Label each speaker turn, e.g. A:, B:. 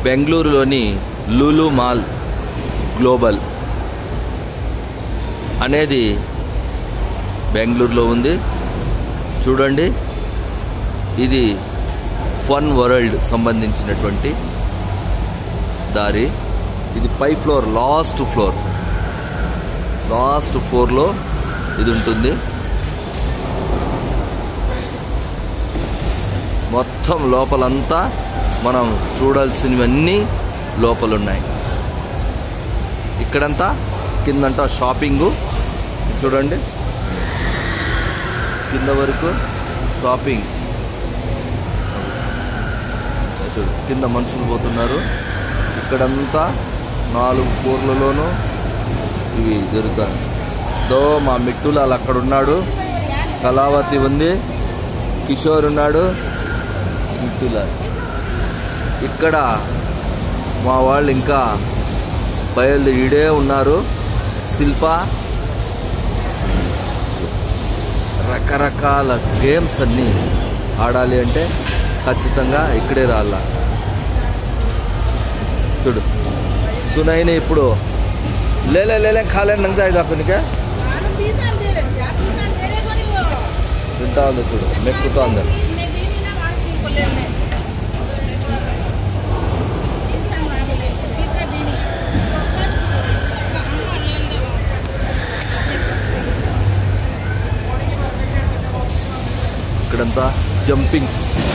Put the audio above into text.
A: బెంగళూరులోని Lulu mall global అనేది బెంగళూరులో ఉంది చూడండి ఇది ఫన్ వరల్డ్ సంబంధించినటువంటి దారి ఇది పై ఫ్లోర్ లాస్ట్ ఫ్లోర్ లాస్ట్ ఫ్లోర్లో ఇది ఉంటుంది మొత్తం లోపలంతా మనం చూడాల్సినవన్నీ లోపలున్నాయి ఇక్కడంతా కిందంతా షాపింగు చూడండి కింద వరకు షాపింగ్ చూడు కింద మనుషులు పోతున్నారు ఇక్కడంతా నాలుగు ఫ్లోర్లలోనూ ఇవి జరుగుతాయి దో మా మిట్టులాల్ అక్కడ ఉన్నాడు కళావతి ఉంది కిషోర్ ఉన్నాడు మిట్టులాల్ ఇక్కడ మా వాళ్ళు ఇంకా బయలుదేరే ఉన్నారు శిల్ప రకరకాల గేమ్స్ అన్నీ ఆడాలి అంటే ఖచ్చితంగా ఇక్కడే రాళ్ళ చూడు సునైని ఇప్పుడు లేలే లేలే ఖాళీ నంజాయి కాకుండా
B: आलू पीसा दे रहे क्या पीसा दे रहे कोनी वो
A: తింటా ఉంది చూడు మెక్కుతా ఉంది
B: मैं देनी ना मार को ले ले पीसा मार ले पीसा देनी सबका अम्मा ले ले
A: ఇక్కడంతా జంపింగ్స్